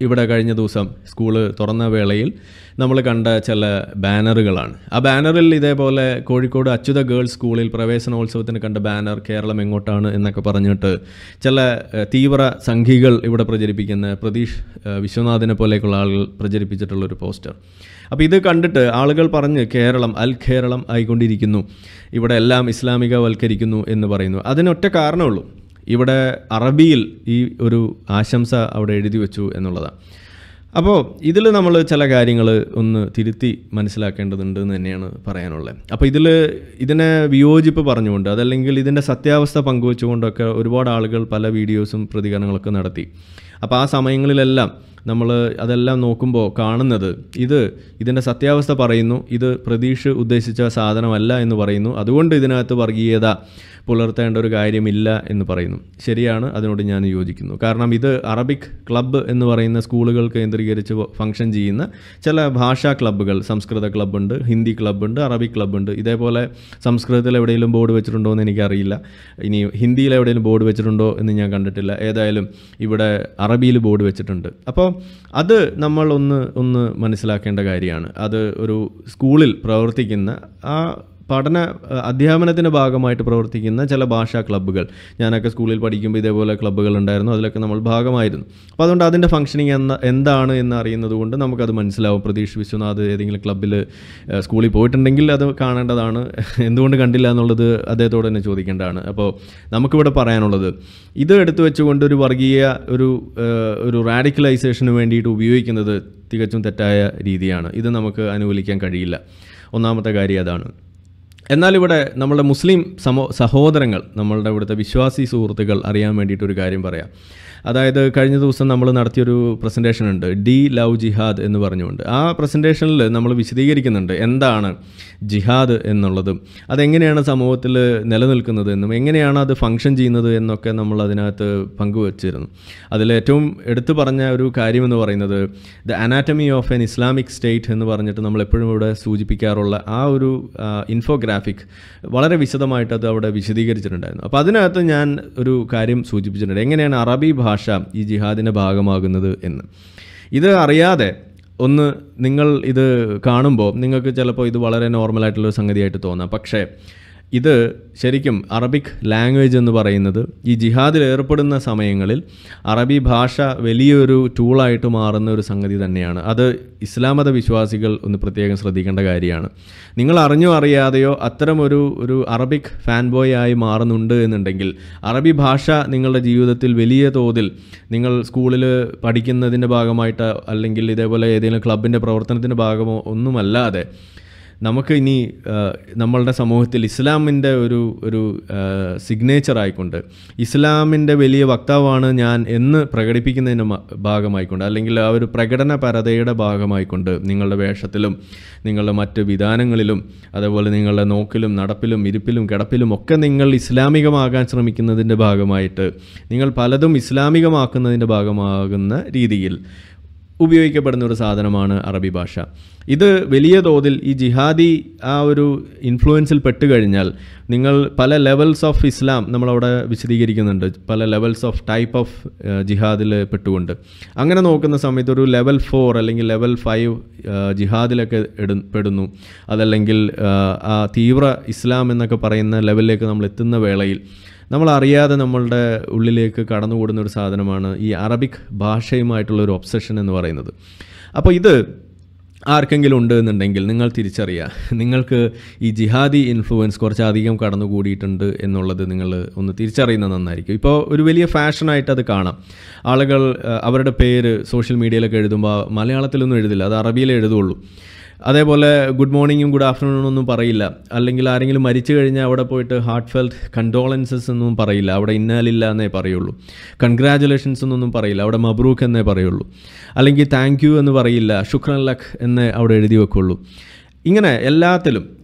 ഇവിടെ കഴിഞ്ഞ ദിവസം സ്കൂള് തുറന്ന വേളയിൽ നമ്മൾ കണ്ട ചില ബാനറുകളാണ് ആ ബാനറിൽ ഇതേപോലെ കോഴിക്കോട് അച്യുത ഗേൾസ് സ്കൂളിൽ പ്രവേശനോത്സവത്തിന് കണ്ട ബാനർ കേരളം എങ്ങോട്ടാണ് എന്നൊക്കെ പറഞ്ഞിട്ട് ചില ഏഹ്, തീവ്ര സംഘികൾ ഇവിടെ പ്രചരിപ്പിക്കുന്ന പ്രതീഷ് ഏഹ്, വിശ്വനാഥിനെ പോലെയൊക്കെയുള്ള ആളുകൾ പ്രചരിപ്പിച്ചിട്ടുള്ള ഒരു പോസ്റ്റർ അപ്പോൾ ഇത് കണ്ടിട്ട് ആളുകൾ പറഞ്ഞ് കേരളം അൽ കേരളം ആയിക്കൊണ്ടിരിക്കുന്നു ഇവിടെ എല്ലാം ഇസ്ലാമികവൽക്കരിക്കുന്നു എന്ന് പറയുന്നു അതിനൊറ്റ കാരണമുള്ളൂ ഇവിടെ അറബിയിൽ ഈ ഒരു ആശംസ അവിടെ എഴുതി വെച്ചു എന്നുള്ളതാണ് അപ്പോൾ ഇതിൽ നമ്മൾ ചില കാര്യങ്ങൾ ഒന്ന് തിരുത്തി മനസ്സിലാക്കേണ്ടതുണ്ട് എന്ന് തന്നെയാണ് പറയാനുള്ളത് അപ്പോൾ ഇതിൽ ഇതിനെ വിയോജിപ്പ് പറഞ്ഞുകൊണ്ട് അതല്ലെങ്കിൽ ഇതിൻ്റെ സത്യാവസ്ഥ പങ്കുവെച്ചുകൊണ്ടൊക്കെ ഒരുപാട് ആളുകൾ പല വീഡിയോസും പ്രതികരണങ്ങളൊക്കെ നടത്തി അപ്പോൾ ആ സമയങ്ങളിലെല്ലാം നമ്മൾ അതെല്ലാം നോക്കുമ്പോൾ കാണുന്നത് ഇത് ഇതിൻ്റെ സത്യാവസ്ഥ പറയുന്നു ഇത് പ്രതീക്ഷ ഉദ്ദേശിച്ച സാധനമല്ല എന്ന് പറയുന്നു അതുകൊണ്ട് ഇതിനകത്ത് വർഗീയത പുലർത്തേണ്ട ഒരു കാര്യമില്ല എന്ന് പറയുന്നു ശരിയാണ് അതിനോട് ഞാൻ യോജിക്കുന്നു കാരണം ഇത് അറബിക് ക്ലബ്ബ് എന്ന് പറയുന്ന സ്കൂളുകൾ കേന്ദ്രീകരിച്ച് ഫംഗ്ഷൻ ചെയ്യുന്ന ചില ഭാഷാ ക്ലബ്ബുകൾ സംസ്കൃത ക്ലബ്ബുണ്ട് ഹിന്ദി ക്ലബ്ബുണ്ട് അറബിക് ക്ലബ്ബുണ്ട് ഇതേപോലെ സംസ്കൃതത്തിൽ എവിടെയെങ്കിലും ബോർഡ് വെച്ചിട്ടുണ്ടോ എന്ന് എനിക്കറിയില്ല ഇനി ഹിന്ദിയിൽ എവിടെയെങ്കിലും ബോർഡ് വെച്ചിട്ടുണ്ടോ എന്ന് ഞാൻ കണ്ടിട്ടില്ല ഏതായാലും ഇവിടെ അറബിയിൽ ബോർഡ് വെച്ചിട്ടുണ്ട് അപ്പോൾ അത് നമ്മൾ ഒന്ന് ഒന്ന് മനസ്സിലാക്കേണ്ട കാര്യമാണ് അത് ഒരു സ്കൂളിൽ പ്രവർത്തിക്കുന്ന ആ പഠന അഹ് അധ്യാപനത്തിൻ്റെ ഭാഗമായിട്ട് പ്രവർത്തിക്കുന്ന ചില ഭാഷാ ക്ലബ്ബുകൾ ഞാനൊക്കെ സ്കൂളിൽ പഠിക്കുമ്പോൾ ഇതേപോലെ ക്ലബ്ബുകൾ ഉണ്ടായിരുന്നു അതിലൊക്കെ നമ്മൾ ഭാഗമായിരുന്നു അപ്പോൾ അതുകൊണ്ട് അതിൻ്റെ ഫംഗ്ഷനിങ് എന്ന എന്താണ് എന്ന് അറിയുന്നത് കൊണ്ട് നമുക്കത് മനസ്സിലാവും പ്രതീഷ് വിശ്വനാഥ് ഏതെങ്കിലും ക്ലബ്ബിൽ അഹ് സ്കൂളിൽ പോയിട്ടുണ്ടെങ്കിൽ അത് കാണേണ്ടതാണ് എന്തുകൊണ്ട് കണ്ടില്ല എന്നുള്ളത് അദ്ദേഹത്തോട് തന്നെ ചോദിക്കേണ്ടതാണ് അപ്പോൾ നമുക്കിവിടെ പറയാനുള്ളത് ഇത് എടുത്തു വെച്ചുകൊണ്ട് ഒരു വർഗീയ ഒരു അഹ് ഒരു റാഡിക്കലൈസേഷന് വേണ്ടിയിട്ട് ഉപയോഗിക്കുന്നത് തികച്ചും തെറ്റായ രീതിയാണ് ഇത് നമുക്ക് അനുകൂലിക്കാൻ കഴിയില്ല ഒന്നാമത്തെ കാര്യം അതാണ് എന്നാൽ ഇവിടെ നമ്മളുടെ മുസ്ലിം സമോ സഹോദരങ്ങൾ നമ്മളുടെ ഇവിടുത്തെ വിശ്വാസി സുഹൃത്തുക്കൾ അറിയാൻ വേണ്ടിയിട്ട് ഒരു കാര്യം പറയാം അതായത് കഴിഞ്ഞ ദിവസം നമ്മൾ നടത്തിയൊരു പ്രസൻറ്റേഷൻ ഉണ്ട് ഡി ലവ് ജിഹാദ് എന്ന് പറഞ്ഞുകൊണ്ട് ആ പ്രസൻറ്റേഷനിൽ നമ്മൾ വിശദീകരിക്കുന്നുണ്ട് എന്താണ് ജിഹാദ് എന്നുള്ളതും അതെങ്ങനെയാണ് സമൂഹത്തിൽ നിലനിൽക്കുന്നത് എന്നും എങ്ങനെയാണ് അത് ഫങ്ഷൻ ചെയ്യുന്നത് എന്നൊക്കെ നമ്മൾ അതിനകത്ത് പങ്കുവച്ചിരുന്നു അതിൽ ഏറ്റവും എടുത്തു പറഞ്ഞ ഒരു കാര്യമെന്ന് പറയുന്നത് the anatomy of an Islamic state എന്ന് പറഞ്ഞിട്ട് നമ്മൾ എപ്പോഴും ഇവിടെ സൂചിപ്പിക്കാറുള്ള ആ ഒരു ഇൻഫോഗ്രാഫിക് വളരെ വിശദമായിട്ട് അത് അവിടെ വിശദീകരിച്ചിട്ടുണ്ടായിരുന്നു അപ്പോൾ അതിനകത്ത് ഞാൻ ഒരു കാര്യം സൂചിപ്പിച്ചിട്ടുണ്ട് എങ്ങനെയാണ് അറബി ഭാഷ ഈ ജിഹാദിൻ്റെ ഭാഗമാകുന്നത് എന്ന് ഇത് അറിയാതെ ഒന്ന് നിങ്ങൾ ഇത് കാണുമ്പോൾ നിങ്ങൾക്ക് ചിലപ്പോൾ ഇത് വളരെ നോർമലായിട്ടുള്ള സംഗതിയായിട്ട് തോന്നാം പക്ഷേ ഇത് ശരിക്കും അറബിക് ലാംഗ്വേജ് എന്ന് പറയുന്നത് ഈ ജിഹാദിൽ ഏർപ്പെടുന്ന സമയങ്ങളിൽ അറബി ഭാഷ വലിയൊരു ടൂളായിട്ട് മാറുന്ന ഒരു സംഗതി തന്നെയാണ് അത് ഇസ്ലാമത വിശ്വാസികൾ ഒന്ന് പ്രത്യേകം ശ്രദ്ധിക്കേണ്ട കാര്യമാണ് നിങ്ങൾ അറിഞ്ഞോ അറിയാതെയോ അത്തരം ഒരു ഒരു അറബിക് ഫാൻ ബോയ് ആയി മാറുന്നുണ്ട് എന്നുണ്ടെങ്കിൽ അറബി ഭാഷ നിങ്ങളുടെ ജീവിതത്തിൽ വലിയ തോതിൽ നിങ്ങൾ സ്കൂളിൽ പഠിക്കുന്നതിൻ്റെ ഭാഗമായിട്ട് അല്ലെങ്കിൽ ഇതേപോലെ ഏതെങ്കിലും ക്ലബിൻ്റെ പ്രവർത്തനത്തിൻ്റെ ഭാഗമോ ഒന്നുമല്ലാതെ നമുക്ക് ഇനി ആ, നമ്മളുടെ സമൂഹത്തിൽ ഇസ്ലാമിൻ്റെ ഒരു ഒരു സിഗ്നേച്ചർ ആയിക്കൊണ്ട് ഇസ്ലാമിൻ്റെ വലിയ വക്താവാണ് ഞാൻ എന്ന് പ്രകടിപ്പിക്കുന്നതിൻ്റെ മ- ഭാഗമായിക്കൊണ്ട് അല്ലെങ്കിൽ ആ ഒരു പ്രകടന പരതയുടെ ഭാഗമായിക്കൊണ്ട് നിങ്ങളുടെ വേഷത്തിലും നിങ്ങളുടെ മറ്റ് വിധാനങ്ങളിലും അതേപോലെ നിങ്ങളുടെ നോക്കിലും നടപ്പിലും ഇരിപ്പിലും കിടപ്പിലും ഒക്കെ നിങ്ങൾ ഇസ്ലാമികമാകാൻ ശ്രമിക്കുന്നതിൻ്റെ ഭാഗമായിട്ട് നിങ്ങൾ പലതും ഇസ്ലാമികമാക്കുന്നതിൻ്റെ ഭാഗമാകുന്ന രീതിയിൽ ഉപയോഗിക്കപ്പെടുന്ന ഒരു സാധനമാണ് അറബി ഭാഷ ഇത് വലിയ തോതിൽ ഈ ജിഹാദി ആ ഒരു ഇൻഫ്ലുവൻസിൽ പെട്ട് കഴിഞ്ഞാൽ നിങ്ങൾ പല ലെവൽസ് ഓഫ് ഇസ്ലാം നമ്മളവിടെ വിശദീകരിക്കുന്നുണ്ട് പല ലെവൽസ് ഓഫ് ടൈപ്പ് ഓഫ് ജിഹാദിൽ പെട്ടുകൊണ്ട് അങ്ങനെ നോക്കുന്ന സമയത്ത് ഒരു ലെവൽ ഫോർ അല്ലെങ്കിൽ ലെവൽ ഫൈവ് ജിഹാദിലൊക്കെ എടു പെടുന്നു അതല്ലെങ്കിൽ ആ, ആ തീവ്ര ഇസ്ലാം എന്നൊക്കെ പറയുന്ന ലെവലിലേക്ക് നമ്മൾ എത്തുന്ന വേളയിൽ നമ്മൾ അറിയാതെ നമ്മളുടെ ഉള്ളിലേക്ക് കടന്നുകൂടുന്ന ഒരു സാധനമാണ് ഈ അറബിക് ഭാഷയുമായിട്ടുള്ള ഒരു ഒബ്സഷൻ എന്ന് പറയുന്നത് അപ്പോൾ ഇത് ആർക്കെങ്കിലും ഉണ്ട് എന്നുണ്ടെങ്കിൽ നിങ്ങൾ തിരിച്ചറിയുക നിങ്ങൾക്ക് ഈ ജിഹാദി ഇൻഫ്ലുവൻസ് കുറച്ചധികം കടന്നുകൂടിയിട്ടുണ്ട് എന്നുള്ളത് നിങ്ങൾ ഒന്ന് തിരിച്ചറിയുന്നത് നന്നായിരിക്കും ഇപ്പോൾ ഒരു വലിയ ഫാഷനായിട്ട് അത് കാണാം ആളുകൾ ആ, അവരുടെ പേര് സോഷ്യൽ മീഡിയയിലൊക്കെ എഴുതുമ്പോൾ മലയാളത്തിലൊന്നും എഴുതില്ല അത് അറബിയിലേ എഴുതുള്ളൂ അതേപോലെ ഗുഡ് മോർണിംഗും ഗുഡ് ആഫ്റ്റർനൂണും ഒന്നും പറയില്ല അല്ലെങ്കിൽ ആരെങ്കിലും മരിച്ചു കഴിഞ്ഞാൽ അവിടെ പോയിട്ട് ഹാർട്ട് ഫെൽറ്റ് കണ്ടോളൻസസ് ഒന്നും പറയില്ല അവിടെ ഇന്നാലില്ല എന്നേ പറയുള്ളൂ കൺഗ്രാജുലേഷൻസ് എന്നൊന്നും പറയില്ല അവിടെ മബ്രൂക്ക് എന്നേ പറയുള്ളൂ അല്ലെങ്കിൽ താങ്ക് യു എന്ന് പറയില്ല ശുക്രൻ ലഖ് എന്നേ അവിടെ എഴുതി വെക്കുള്ളൂ ഇങ്ങനെ എല്ലാത്തിലും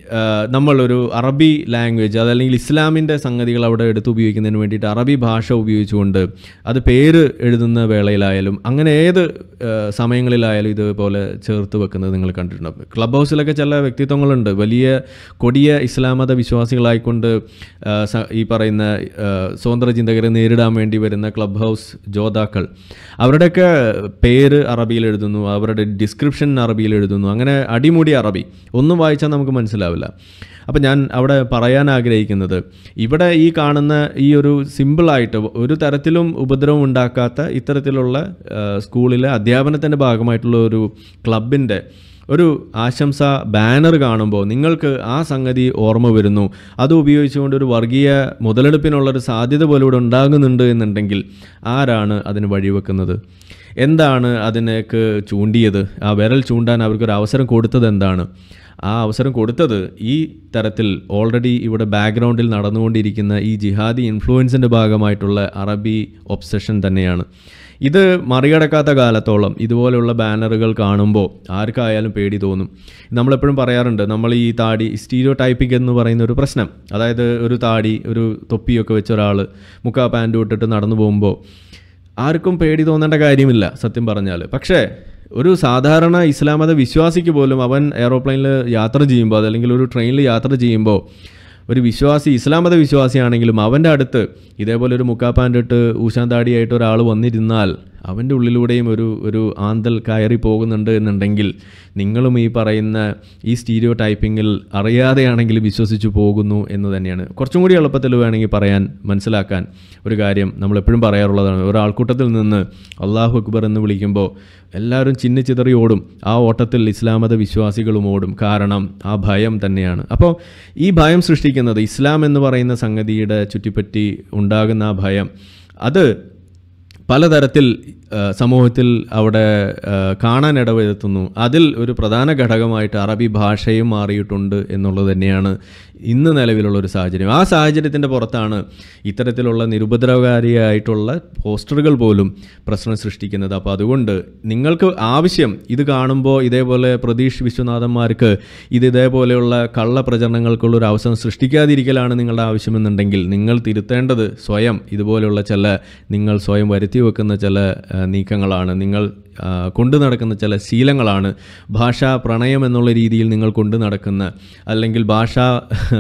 ആ, നമ്മളൊരു അറബി ലാംഗ്വേജ് അതല്ലെങ്കിൽ ഇസ്ലാമിൻ്റെ സംഗതികൾ അവിടെ എടുത്ത് ഉപയോഗിക്കുന്നതിന് വേണ്ടിയിട്ട് അറബി ഭാഷ ഉപയോഗിച്ചുകൊണ്ട് അത് പേര് എഴുതുന്ന വേളയിലായാലും അങ്ങനെ ഏത് ആ, സമയങ്ങളിലായാലും ഇതുപോലെ ചേർത്ത് വെക്കുന്നത് നിങ്ങൾ കണ്ടിട്ടുണ്ട് ക്ലബ് ഹൗസിലൊക്കെ ചില വ്യക്തിത്വങ്ങളുണ്ട് വലിയ കൊടിയ ഇസ്ലാം മത വിശ്വാസികളായിക്കൊണ്ട് ആ, സ- ഈ പറയുന്ന ആ, സ്വതന്ത്ര ചിന്തകരെ നേരിടാൻ വേണ്ടി വരുന്ന ക്ലബ് ഹൗസ് ജോതാക്കൾ അവരുടെയൊക്കെ പേര് അറബിയിൽ എഴുതുന്നു അവരുടെ ഡിസ്ക്രിപ്ഷൻ അറബിയിൽ എഴുതുന്നു അങ്ങനെ അടിമുടി അറബി ഒന്നും വായിച്ചാൽ നമുക്ക് മനസ്സിലാവില്ല അപ്പം ഞാൻ അവിടെ പറയാൻ ആഗ്രഹിക്കുന്നത് ഇവിടെ ഈ കാണുന്ന ഈ ഒരു സിമ്പിളായിട്ട് ഒരു തരത്തിലും ഉപദ്രവം ഉണ്ടാക്കാത്ത ഇത്തരത്തിലുള്ള ആ, സ്കൂളിലെ അധ്യാപനത്തിൻ്റെ ഭാഗമായിട്ടുള്ള ഒരു ക്ലബിൻ്റെ ഒരു ആശംസ ബാനർ കാണുമ്പോൾ നിങ്ങൾക്ക് ആ സംഗതി ഓർമ്മ വരുന്നു അത് ഉപയോഗിച്ചുകൊണ്ട് ഒരു വർഗീയ മുതലെടുപ്പിനുള്ളൊരു സാധ്യത പോലും ഇവിടെ ഉണ്ടാകുന്നുണ്ട് എന്നുണ്ടെങ്കിൽ ആരാണ് അതിന് വഴിവെക്കുന്നത് എന്താണ് അതിനേക്ക് ചൂണ്ടിയത് ആ വിരൽ ചൂണ്ടാൻ അവർക്കൊരു അവസരം കൊടുത്തത് എന്താണ് ആ അവസരം കൊടുത്തത് ഈ തരത്തിൽ ഓൾറെഡി ഇവിടെ ബാക്ക്ഗ്രൗണ്ടിൽ നടന്നുകൊണ്ടിരിക്കുന്ന ഈ ജിഹാദി ഇൻഫ്ലുവൻസിൻ്റെ ഭാഗമായിട്ടുള്ള അറബി ഒബ്സഷൻ തന്നെയാണ് ഇത് മറികടക്കാത്ത കാലത്തോളം ഇതുപോലെയുള്ള ബാനറുകൾ കാണുമ്പോൾ ആർക്കായാലും പേടി തോന്നും നമ്മളെപ്പോഴും പറയാറുണ്ട് നമ്മൾ ഈ താടി സ്റ്റീരിയോ ടൈപ്പിക് എന്ന് പറയുന്ന ഒരു പ്രശ്നം അതായത് ഒരു താടി ഒരു തൊപ്പിയൊക്കെ വെച്ച ഒരാൾ മുക്കാ പാൻറ് ഇട്ടിട്ട് നടന്നു പോകുമ്പോൾ ആർക്കും പേടി തോന്നേണ്ട കാര്യമില്ല സത്യം പറഞ്ഞാൽ പക്ഷേ ഒരു സാധാരണ ഇസ്ലാം മത വിശ്വാസിക്ക് പോലും അവൻ എയറോപ്ലെയിനിൽ യാത്ര ചെയ്യുമ്പോൾ അതല്ലെങ്കിൽ ഒരു ട്രെയിനിൽ യാത്ര ചെയ്യുമ്പോൾ ഒരു വിശ്വാസി ഇസ്ലാം മത വിശ്വാസിയാണെങ്കിലും അവൻ്റെ അടുത്ത് ഇതേപോലെ ഒരു മുക്കാപ്പാൻ്റെ ഇട്ട് ഊശാന്താടിയായിട്ട് ഒരാൾ വന്നിരുന്നാൽ അവൻ്റെ ഉള്ളിലൂടെയും ഒരു ഒരു ആന്തൽ കയറി പോകുന്നുണ്ട് എന്നുണ്ടെങ്കിൽ നിങ്ങളും ഈ പറയുന്ന ഈ സ്റ്റീരിയോ ടൈപ്പിങ്ങിൽ അറിയാതെയാണെങ്കിൽ വിശ്വസിച്ചു പോകുന്നു എന്ന് തന്നെയാണ് കുറച്ചും കൂടി എളുപ്പത്തിൽ വേണമെങ്കിൽ പറയാൻ മനസ്സിലാക്കാൻ ഒരു കാര്യം നമ്മൾ എപ്പോഴും പറയാറുള്ളതാണ് ഒരാൾക്കൂട്ടത്തിൽ നിന്ന് അള്ളാഹു അക്ബർ എന്ന് വിളിക്കുമ്പോൾ എല്ലാവരും ചിന്നി ചിതറി ഓടും ആ ഓട്ടത്തിൽ ഇസ്ലാം മത വിശ്വാസികളും ഓടും കാരണം ആ ഭയം തന്നെയാണ് അപ്പോൾ ഈ ഭയം സൃഷ്ടിക്കുന്നത് ഇസ്ലാം എന്ന് പറയുന്ന സംഗതിയുടെ ചുറ്റിപ്പറ്റി ഉണ്ടാകുന്ന ആ ഭയം അത് പലതരത്തിൽ ആ, സമൂഹത്തിൽ അവിടെ ആ, കാണാൻ ഇടവരുത്തുന്നു അതിൽ ഒരു പ്രധാന ഘടകമായിട്ട് അറബി ഭാഷയും മാറിയിട്ടുണ്ട് എന്നുള്ളത് തന്നെയാണ് ഇന്ന് നിലവിലുള്ള ഒരു സാഹചര്യം ആ സാഹചര്യത്തിൻ്റെ പുറത്താണ് ഇത്തരത്തിലുള്ള നിരുപദ്രവകാരിയായിട്ടുള്ള പോസ്റ്ററുകൾ പോലും പ്രശ്നം സൃഷ്ടിക്കുന്നത് അപ്പോൾ അതുകൊണ്ട് നിങ്ങൾക്ക് ആവശ്യം ഇത് കാണുമ്പോൾ ഇതേപോലെ പ്രതീഷ് വിശ്വനാഥന്മാർക്ക് ഇത് ഇതേപോലെയുള്ള കള്ള പ്രചരണങ്ങൾക്കുള്ള ഒരു അവസരം സൃഷ്ടിക്കാതിരിക്കലാണ് നിങ്ങളുടെ ആവശ്യമെന്നുണ്ടെങ്കിൽ നിങ്ങൾ തിരുത്തേണ്ടത് സ്വയം ഇതുപോലെയുള്ള ചില നിങ്ങൾ സ്വയം വരുത്തി വെക്കുന്ന ചില ആ, നീക്കങ്ങളാണ് നിങ്ങൾ ആ, കൊണ്ടു നടക്കുന്ന ചില ശീലങ്ങളാണ് ഭാഷാ പ്രണയം എന്നുള്ള രീതിയിൽ നിങ്ങൾ കൊണ്ടു നടക്കുന്ന അല്ലെങ്കിൽ ഭാഷാ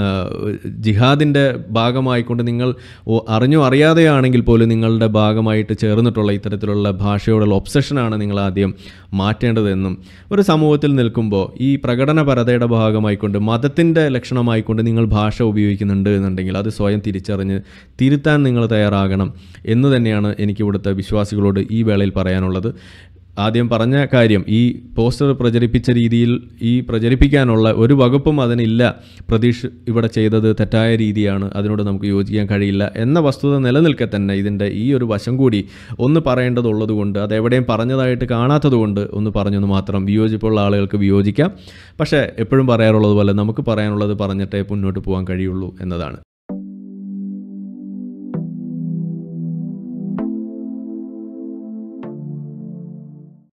ജിഹാദിൻ്റെ ഭാഗമായിക്കൊണ്ട് നിങ്ങൾ ഓ- അറിഞ്ഞോ അറിയാതെയാണെങ്കിൽ പോലും നിങ്ങളുടെ ഭാഗമായിട്ട് ചേർന്നിട്ടുള്ള ഇത്തരത്തിലുള്ള ഭാഷയോടുള്ള ഒബ്സഷനാണ് നിങ്ങൾ ആദ്യം മാറ്റേണ്ടതെന്നും ഒരു സമൂഹത്തിൽ നിൽക്കുമ്പോൾ ഈ പ്രകടനപരതയുടെ ഭാഗമായിക്കൊണ്ട് മതത്തിൻ്റെ ലക്ഷണമായിക്കൊണ്ട് നിങ്ങൾ ഭാഷ ഉപയോഗിക്കുന്നുണ്ട് എന്നുണ്ടെങ്കിൽ അത് സ്വയം തിരിച്ചറിഞ്ഞ് തിരുത്താൻ നിങ്ങൾ തയ്യാറാകണം എന്ന് തന്നെയാണ് എനിക്ക് ഇവിടുത്തെ വിശ്വാസികളോട് ഈ വേളയിൽ പറയാനുള്ളത് ആദ്യം പറഞ്ഞ കാര്യം ഈ പോസ്റ്റർ പ്രചരിപ്പിച്ച രീതിയിൽ ഈ പ്രചരിപ്പിക്കാനുള്ള ഒരു വകുപ്പും അതിനില്ല പ്രതീക്ഷ ഇവിടെ ചെയ്തത് തെറ്റായ രീതിയാണ് അതിനോട് നമുക്ക് യോജിക്കാൻ കഴിയില്ല എന്ന വസ്തുത നിലനിൽക്കെ തന്നെ ഇതിൻ്റെ ഈ ഒരു വശം കൂടി ഒന്ന് പറയേണ്ടതുള്ളത് കൊണ്ട് അത് എവിടെയും പറഞ്ഞതായിട്ട് കാണാത്തത് കൊണ്ട് ഒന്ന് പറഞ്ഞെന്ന് മാത്രം വിയോജിപ്പുള്ള ആളുകൾക്ക് വിയോജിക്കാം പക്ഷേ എപ്പോഴും പറയാറുള്ളത് പോലെ നമുക്ക് പറയാനുള്ളത് പറഞ്ഞിട്ടേ മുന്നോട്ട് പോകാൻ കഴിയുള്ളൂ എന്നതാണ്